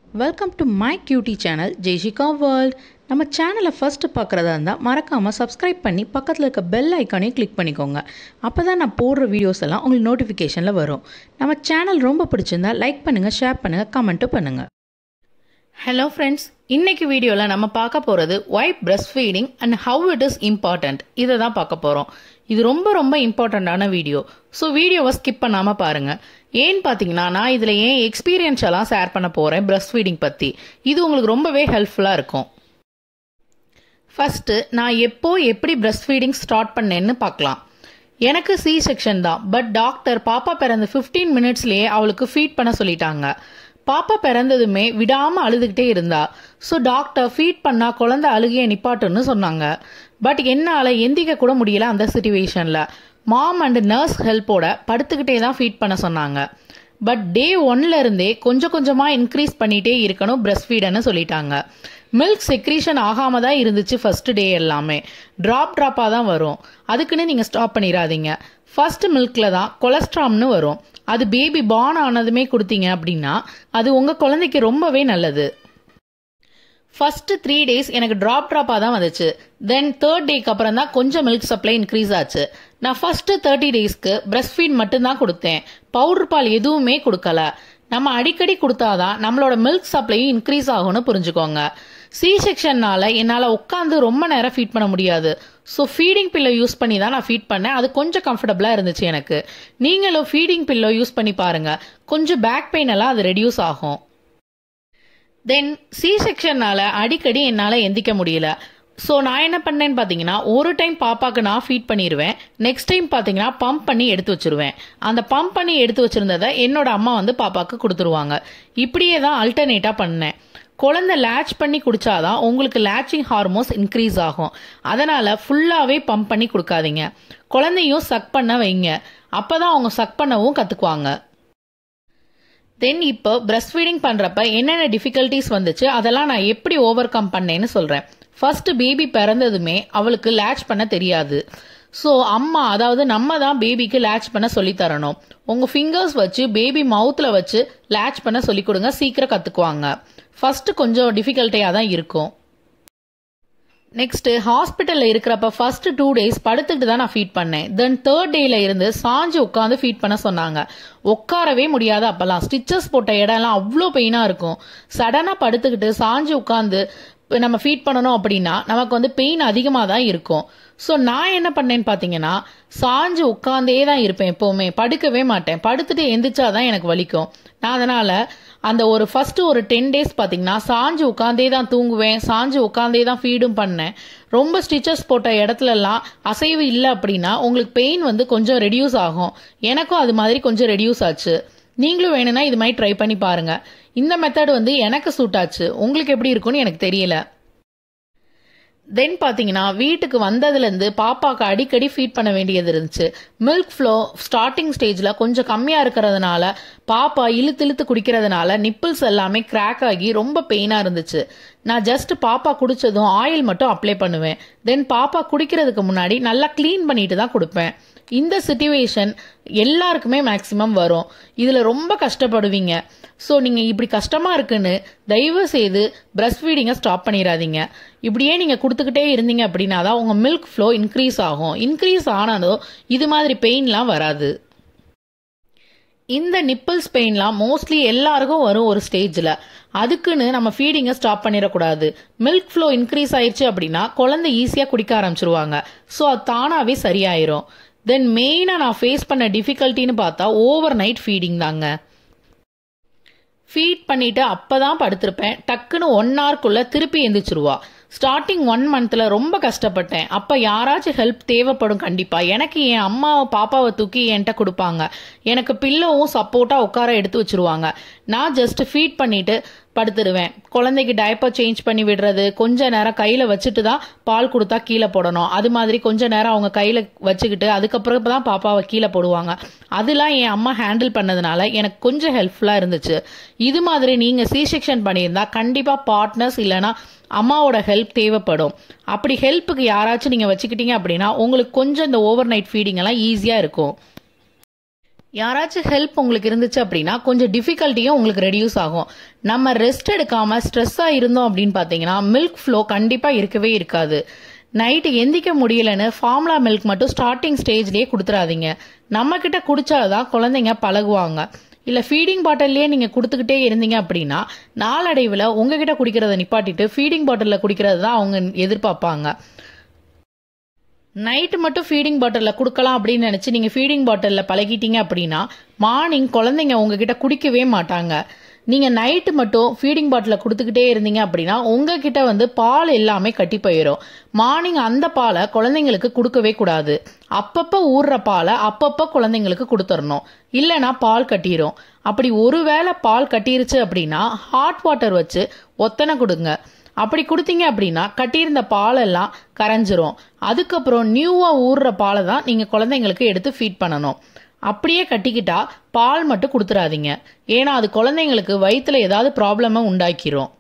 welcome to my cutie channel Jayshika world நம்ம சேனலை first பார்க்குறதா இருந்தால் மறக்காமல் சப்ஸ்கிரைப் பண்ணி பக்கத்தில் இருக்க பெல் ஐக்கானையும் கிளிக் பண்ணிக்கோங்க அப்போ தான் நான் போடுற வீடியோஸ் எல்லாம் உங்களுக்கு நோட்டிஃபிகேஷனில் வரும் நம்ம சேனல் ரொம்ப பிடிச்சிருந்தா லைக் பண்ணுங்கள் ஷேர் பண்ணுங்கள் கமெண்ட்டும் பண்ணுங்கள் ஹலோ ஃப்ரெண்ட்ஸ் இன்னைக்கு வீடியோவில் நம்ம பார்க்க போகிறது why breast feeding and how it is important இதை தான் பார்க்க போகிறோம் இது ரொம்ப ரொம்ப இம்பார்ட்டண்ட்டான வீடியோ ஸோ வீடியோவை ஸ்கிப் பண்ணாமல் பாருங்கள் ஏன்னு பார்த்தீங்கன்னா நான் இதில் ஏன் எக்ஸ்பீரியன்ஸ் எல்லாம் ஷேர் பண்ண போகிறேன் பிரஸ்ட் ஃபீடிங் பற்றி இது உங்களுக்கு ரொம்பவே ஹெல்ப்ஃபுல்லாக இருக்கும் ஃபஸ்ட்டு நான் எப்போ எப்படி பிரஸ்ட் ஃபீடிங் ஸ்டார்ட் பண்ணேன்னு பார்க்கலாம் எனக்கு சி செக்ஷன் தான் பட் டாக்டர் பாப்பா பிறந்த ஃபிஃப்டீன் மினிட்ஸ்லேயே அவளுக்கு ஃபீட் பண்ண சொல்லிட்டாங்க பாப்பா பிறந்ததுமே விடாமல் அழுதுகிட்டே இருந்தா ஸோ டாக்டர் ஃபீட் பண்ணால் குழந்தை அழுகையை நிப்பாட்டுன்னு சொன்னாங்க பட் என்னால் எந்திக்க கூட முடியல அந்த சுச்சுவேஷனில் மாம் அண்ட் நர்ஸ் ஹெல்ப்போட படுத்துக்கிட்டே தான் ஃபீட் பண்ண சொன்னாங்க பட் டே ஒன்ல இருந்தே கொஞ்சம் கொஞ்சமாக இன்க்ரீஸ் பண்ணிட்டே இருக்கணும் பிரஸ்ட் ஃபீடன்னு சொல்லிட்டாங்க மில்க் செக்ரீஷன் ஆகாம தான் இருந்துச்சு ஃபர்ஸ்ட் டே எல்லாமே ட்ராப் ட்ராப்பாக தான் வரும் அதுக்குன்னு நீங்கள் ஸ்டாப் பண்ணிடாதீங்க ஃபர்ஸ்ட் மில்க்ல தான் கொலஸ்ட்ராம்னு வரும் அது பேபி பார்ன் ஆனதுமே கொடுத்தீங்க அப்படின்னா அது உங்கள் குழந்தைக்கு ரொம்பவே நல்லது ஃபர்ஸ்ட் த்ரீ டேஸ் எனக்கு ட்ராப் ட்ராப்பாக தான் வந்துச்சு தென் தேர்ட் டேக்கு அப்புறம் தான் கொஞ்சம் மில்க் சப்ளை இன்க்ரீஸ் ஆச்சு நான் ஃபர்ஸ்ட் தேர்ட்டி டேஸ்க்கு பிரஸ்ட் ஃபீட் மட்டும்தான் கொடுத்தேன் பவுடர் பால் எதுவுமே கொடுக்கல நம்ம அடிக்கடி கொடுத்தாதான் நம்மளோட மில்க் சப்ளையும் இன்க்ரீஸ் ஆகும்னு புரிஞ்சுக்கோங்க சி செக்ஷன்னால என்னால் உட்காந்து ரொம்ப நேரம் ஃபீட் பண்ண முடியாது ஸோ ஃபீடிங் பில்லோ யூஸ் பண்ணி தான் நான் ஃபீட் பண்ணேன் அது கொஞ்சம் கம்ஃபர்டபுளாக இருந்துச்சு எனக்கு நீங்களும் ஃபீடிங் பில்லோ யூஸ் பண்ணி பாருங்க கொஞ்சம் பேக் பெயின் எல்லாம் அது ரெடியூஸ் ஆகும் தென் சி செக்ஷன்னால அடிக்கடி என்னால் எந்திக்க முடியல ஸோ நான் என்ன பண்ணேன்னு பார்த்தீங்கன்னா ஒரு டைம் பாப்பாக்கு நான் ஃபீட் பண்ணிடுவேன் நெக்ஸ்ட் டைம் பார்த்தீங்கன்னா பம்ப் பண்ணி எடுத்து வச்சிருவேன் அந்த பம்ப் பண்ணி எடுத்து வச்சிருந்ததை என்னோட அம்மா வந்து பாப்பாக்கு கொடுத்துருவாங்க இப்படியே தான் அல்டர்னேட்டாக பண்ணேன் குழந்தை லேட்ச் பண்ணி குடிச்சாதான் உங்களுக்கு லேட்சிங் ஹார்மோன்ஸ் இன்க்ரீஸ் ஆகும் அதனால ஃபுல்லாகவே பம்ப் பண்ணி கொடுக்காதீங்க குழந்தையும் சக் பண்ண வைங்க அப்பதான் அவங்க சக் பண்ணவும் கற்றுக்குவாங்க தென் இப்போ பிரஸ்ட் ஃபீடிங் பண்ணுறப்ப என்னென்ன டிஃபிகல்ட்டிஸ் வந்துச்சு அதெல்லாம் நான் எப்படி ஓவர் கம் பண்ணேன்னு சொல்கிறேன் ஃபர்ஸ்ட் பேபி பிறந்ததுமே அவளுக்கு லேட்ச் பண்ண தெரியாது ஸோ அம்மா அதாவது நம்ம தான் பேபிக்கு லேட்ச் பண்ண சொல்லி தரணும் உங்கள் ஃபிங்கர்ஸ் வச்சு பேபி மவுத்தில் வச்சு லேட்ச் பண்ண சொல்லி கொடுங்க சீக்கிரம் கற்றுக்குவாங்க ஃபர்ஸ்ட் கொஞ்சம் டிஃபிகல்ட்டியாக தான் இருக்கும் நெக்ஸ்ட் ஹாஸ்பிட்டல்ல இருக்கிறப்ப ஃபர்ஸ்ட் டூ டேஸ் படுத்துட்டு தான் நான் ஃபீட் பண்ணேன் தென் தேர்ட் டேல இருந்து சாஞ்சு உட்காந்து ஃபீட் பண்ண சொன்னாங்க உட்காரவே முடியாது அப்பெல்லாம் ஸ்டிச்சஸ் போட்ட இடம்லாம் அவ்வளோ பெயினா இருக்கும் சடனா படுத்துக்கிட்டு சாஞ்சு உட்காந்து நம்ம ஃபீட் பண்ணணும் அப்படின்னா நமக்கு வந்து பெயின் அதிகமாக தான் இருக்கும் ஸோ நான் என்ன பண்ணேன்னு பார்த்தீங்கன்னா சாஞ்சு உட்காந்தே தான் இருப்பேன் எப்போவுமே படுக்கவே மாட்டேன் படுத்துட்டு எந்திரிச்சாதான் எனக்கு வலிக்கும் நான் அதனால அந்த ஒரு ஃபர்ஸ்ட் ஒரு டென் டேஸ் பார்த்தீங்கன்னா சாஞ்சு உட்காந்தே தான் தூங்குவேன் சாஞ்சு உட்காந்தே தான் ஃபீடும் பண்ணேன் ரொம்ப ஸ்டிச்சஸ் போட்ட இடத்துலலாம் அசைவு இல்லை அப்படின்னா உங்களுக்கு பெயின் வந்து கொஞ்சம் ரெடியூஸ் ஆகும் எனக்கும் அது மாதிரி கொஞ்சம் ரெடியூஸ் ஆச்சு நீங்களும் வேணும்னா இது மாதிரி ட்ரை பண்ணி பாருங்க இந்த மெத்தட் வந்து எனக்கு சூட் ஆச்சு உங்களுக்கு எப்படி இருக்கும்னு எனக்கு தெரியல தென் பார்த்தீங்கன்னா வீட்டுக்கு வந்ததுலேருந்து பாப்பாவுக்கு அடிக்கடி ஃபீட் பண்ண வேண்டியது இருந்துச்சு மில்க் ஃப்ளோ ஸ்டார்டிங் ஸ்டேஜில் கொஞ்சம் கம்மியாக இருக்கிறதுனால பாப்பா இழுத்து இழுத்து குடிக்கிறதுனால நிப்பிள்ஸ் எல்லாமே கிராக் ஆகி ரொம்ப பெயினாக இருந்துச்சு நான் ஜஸ்ட் பாப்பா குடிச்சதும் ஆயில் மட்டும் அப்ளை பண்ணுவேன் தென் பாப்பா குடிக்கிறதுக்கு முன்னாடி நல்லா க்ளீன் பண்ணிட்டு தான் கொடுப்பேன் இந்த சுச்சுவேஷன் எல்லாருக்குமே மேக்சிமம் வரும் இதில் ரொம்ப கஷ்டப்படுவீங்க ஸோ நீங்கள் இப்படி கஷ்டமாக இருக்குன்னு தயவு செய்து பிரஸ்ட் ஃபீடிங்கை ஸ்டாப் பண்ணிடாதீங்க இப்படியே நீங்கள் கொடுத்துக்கிட்டே இருந்தீங்க அப்படின்னா தான் உங்கள் மில்க் ஃப்ளோ இன்க்ரீஸ் ஆகும் இன்க்ரீஸ் ஆனதும் இது மாதிரி பெயின்லாம் வராது இந்த நிப்பிள்ஸ் பெயின்லாம் மோஸ்ட்லி எல்லாருக்கும் வரும் ஒரு ஸ்டேஜில் அதுக்குன்னு நம்ம ஃபீடிங்கை ஸ்டாப் பண்ணிடக்கூடாது மில்க் ஃப்ளோ இன்க்ரீஸ் ஆயிடுச்சு அப்படின்னா குழந்தை ஈஸியாக குடிக்க ஆரம்பிச்சிருவாங்க ஸோ அது தானாகவே சரியாயிரும் தென் மெயினாக நான் ஃபேஸ் பண்ண டிஃபிகல்ட்டின்னு பார்த்தா ஓவர் நைட் ஃபீடிங் தாங்க ஃபீட் பண்ணிட்டு அப்பதான் படுத்திருப்பேன் டக்குன்னு ஒன் ஹவர்க்குள்ள திருப்பி எந்திரிச்சிருவா ஸ்டார்டிங் ஒன் மந்த்ல ரொம்ப கஷ்டப்பட்டேன் அப்ப யாராச்சும் ஹெல்ப் தேவைப்படும் கண்டிப்பா எனக்கு என் அம்மாவை பாப்பாவை தூக்கி என்கிட்ட கொடுப்பாங்க எனக்கு பில்லோவும் சப்போர்ட்டா உட்கார எடுத்து வச்சிருவாங்க நான் ஜஸ்ட் ஃபீட் பண்ணிட்டு படுத்துடுவேன் குழந்தைக்கு டைப்பர் சேஞ்ச் பண்ணி விடுறது கொஞ்ச நேரம் கையில வச்சுட்டு தான் பால் கொடுத்தா கீழே போடணும் அது மாதிரி கொஞ்ச நேரம் அவங்க கையில வச்சுக்கிட்டு அதுக்கப்புறம் தான் பாப்பாவை கீழே போடுவாங்க அதெல்லாம் என் அம்மா ஹேண்டில் பண்ணதுனால எனக்கு கொஞ்சம் ஹெல்ப்ஃபுல்லா இருந்துச்சு இது மாதிரி நீங்க சி செக்ஷன் பண்ணியிருந்தா கண்டிப்பா பார்ட்னர்ஸ் இல்லைன்னா அம்மாவோட ஹெல்ப் தேவைப்படும் அப்படி ஹெல்ப்புக்கு யாராச்சும் நீங்க வச்சுக்கிட்டீங்க அப்படின்னா உங்களுக்கு கொஞ்சம் இந்த ஓவர் நைட் ஃபீடிங் எல்லாம் ஈஸியா இருக்கும் யாராச்சும் ஹெல்ப் உங்களுக்கு இருந்துச்சு அப்படின்னா கொஞ்சம் டிஃபிகல்ட்டியும் உங்களுக்கு ரெடியூஸ் ஆகும் நம்ம ரெஸ்ட் எடுக்காம ஸ்ட்ரெஸ்ஸாக இருந்தோம் அப்படின்னு பார்த்தீங்கன்னா மில்க் ஃப்ளோ கண்டிப்பாக இருக்கவே இருக்காது நைட்டு எந்திக்க முடியலன்னு ஃபார்முலா மில்க் மட்டும் ஸ்டார்டிங் ஸ்டேஜ்லேயே கொடுத்துறாதீங்க நம்ம கிட்ட குடிச்சாதான் குழந்தைங்க பழகுவாங்க இல்லை ஃபீடிங் பாட்டில்லையே நீங்கள் கொடுத்துக்கிட்டே இருந்தீங்க அப்படின்னா நாளடைவில் உங்ககிட்ட குடிக்கிறத நிப்பாட்டிட்டு ஃபீடிங் பாட்டிலில் குடிக்கிறது தான் அவங்க எதிர்பார்ப்பாங்க நைட்டு மட்டும் ஃபீடிங் பாட்டிலில் கொடுக்கலாம் அப்படின்னு நினச்சி நீங்கள் ஃபீடிங் பாட்டிலில் பழகிட்டீங்க அப்படின்னா மார்னிங் குழந்தைங்க உங்ககிட்ட குடிக்கவே மாட்டாங்க நீங்கள் நைட்டு மட்டும் ஃபீடிங் பாட்டிலில் கொடுத்துக்கிட்டே இருந்தீங்க அப்படின்னா உங்ககிட்ட வந்து பால் எல்லாமே கட்டி போயிடும் மார்னிங் அந்த பாலை குழந்தைங்களுக்கு கொடுக்கவே கூடாது அப்பப்போ ஊறுற பாலை அப்பப்போ குழந்தைங்களுக்கு கொடுத்துடணும் இல்லைன்னா பால் கட்டிரும் அப்படி ஒருவேளை பால் கட்டிருச்சு அப்படின்னா ஹாட் வாட்டர் வச்சு ஒத்தனை கொடுங்க அப்படி கொடுத்தீங்க அப்படின்னா கட்டியிருந்த பாலெல்லாம் கரைஞ்சிரும் அதுக்கப்புறம் நியூவாக ஊறுற பாலை தான் நீங்கள் குழந்தைங்களுக்கு எடுத்து ஃபீட் பண்ணணும் அப்படியே கட்டிக்கிட்டா பால் மட்டும் கொடுத்துறாதீங்க ஏன்னா அது குழந்தைங்களுக்கு வயிற்றுல ஏதாவது ப்ராப்ளமை உண்டாக்கிரும்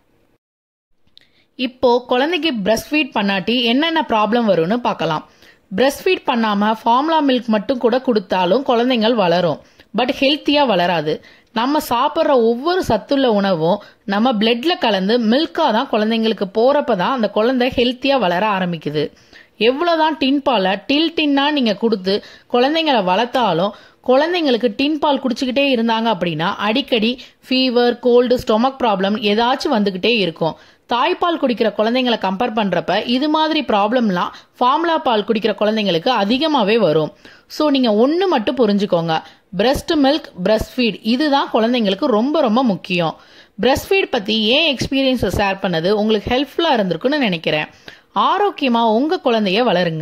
இப்போ குழந்தைக்கு பிரஸ்ட் ஃபீட் பண்ணாட்டி என்னென்ன ப்ராப்ளம் வரும்னு பார்க்கலாம் பிரஸ்ட் ஃபீட் பண்ணாம ஃபார்முலா மில்க் மட்டும் கூட கொடுத்தாலும் குழந்தைங்கள் வளரும் பட் ஹெல்த்தியா வளராது நம்ம சாப்பிட்ற ஒவ்வொரு சத்துள்ள உணவும் நம்ம பிளட்ல கலந்து மில்கா தான் குழந்தைங்களுக்கு போறப்ப தான் அந்த குழந்தை ஹெல்த்தியா வளர ஆரம்பிக்குது எவ்வளவுதான் டின் பாலை டில் டின்னா நீங்க கொடுத்து குழந்தைங்களை வளர்த்தாலும் குழந்தைங்களுக்கு டின் பால் குடிச்சுக்கிட்டே இருந்தாங்க அப்படின்னா அடிக்கடி ஃபீவர் கோல்டு ஸ்டொமக் ப்ராப்ளம் ஏதாச்சும் வந்துகிட்டே இருக்கும் தாய்ப்பால் குடிக்கிற குழந்தைங்களை கம்பேர் பண்றப்ப இது மாதிரி ப்ராப்ளம்லாம் ஃபார்முலா பால் குடிக்கிற குழந்தைங்களுக்கு அதிகமாகவே வரும் ஸோ நீங்க ஒன்று மட்டும் புரிஞ்சுக்கோங்க பிரஸ்ட் மில்க் பிரஸ்ட் ஃபீட் இதுதான் குழந்தைங்களுக்கு ரொம்ப ரொம்ப முக்கியம் பிரஸ்ட் ஃபீட் பத்தி ஏன் எக்ஸ்பீரியன்ஸை ஷேர் பண்ணது உங்களுக்கு ஹெல்ப்ஃபுல்லா இருந்திருக்குன்னு நினைக்கிறேன் ஆரோக்கியமா உங்க குழந்தைய வளருங்க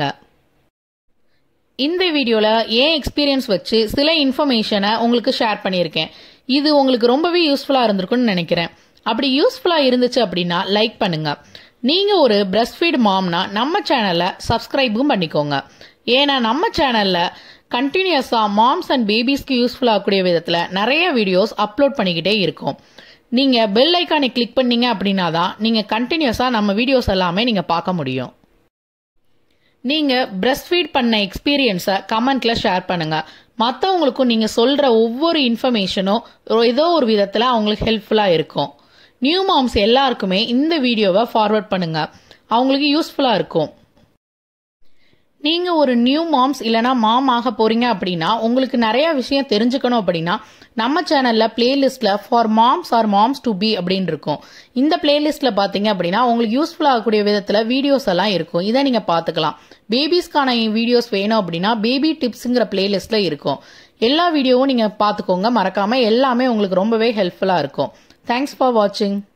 இந்த வீடியோல ஏன் எக்ஸ்பீரியன்ஸ் வச்சு சில இன்ஃபர்மேஷனை உங்களுக்கு ஷேர் பண்ணியிருக்கேன் இது உங்களுக்கு ரொம்பவே யூஸ்ஃபுல்லா இருந்திருக்கும்னு நினைக்கிறேன் அப்படி யூஸ்ஃபுல்லா இருந்துச்சு அப்படின்னா லைக் பண்ணுங்க நீங்க ஒரு பிரஸ்ட் ஃபீட் மாம்னா நம்ம சேனலை சப்ஸ்கிரைபும் பண்ணிக்கோங்க ஏன்னா நம்ம சேனல்ல கண்டினியூஸா மாம்ஸ் அண்ட் பேபிஸ்க்கு யூஸ்ஃபுல் ஆகக்கூடிய விதத்துல நிறைய வீடியோஸ் அப்லோட் பண்ணிக்கிட்டே இருக்கும் நீங்க பெல் ஐக்கானை கிளிக் பண்ணீங்க அப்படின்னா தான் நீங்க கண்டினியூஸா நம்ம வீடியோஸ் எல்லாமே நீங்க பார்க்க முடியும் நீங்க பிரஸ்ட் ஃபீட் பண்ண எக்ஸ்பீரியன்ஸை கமெண்ட்ல ஷேர் பண்ணுங்க மற்றவங்களுக்கும் நீங்க சொல்ற ஒவ்வொரு இன்ஃபர்மேஷனும் ஏதோ ஒரு விதத்துல அவங்களுக்கு ஹெல்ப்ஃபுல்லா இருக்கும் நியூ மாம்ஸ் எல்லாருக்குமே இந்த வீடியோவை ஃபார்வர்ட் பண்ணுங்க அவங்களுக்கு யூஸ்ஃபுல்லா இருக்கும் நீங்க ஒரு நியூ மாம்ஸ் இல்லனா மாம் ஆக போறீங்க அப்படின்னா உங்களுக்கு நிறைய விஷயம் தெரிஞ்சுக்கணும் அப்படின்னா நம்ம சேனல்ல பிளேலிஸ்ட்ல for moms or moms to be அப்படின்னு இருக்கும் இந்த பிளேலிஸ்ட்ல பாத்தீங்க அப்படின்னா உங்களுக்கு யூஸ்ஃபுல் ஆகக்கூடிய விதத்துல வீடியோஸ் எல்லாம் இருக்கும் இதை நீங்க பாத்துக்கலாம் பேபிஸ்க்கான வீடியோஸ் வேணும் அப்படின்னா பேபி டிப்ஸ்ங்கிற பிளேலிஸ்ட்ல இருக்கும் எல்லா வீடியோவும் நீங்க பாத்துக்கோங்க மறக்காம எல்லாமே உங்களுக்கு ரொம்பவே ஹெல்ப்ஃபுல்லா இருக்கும் தேங்க்ஸ் ஃபார் வாட்சிங்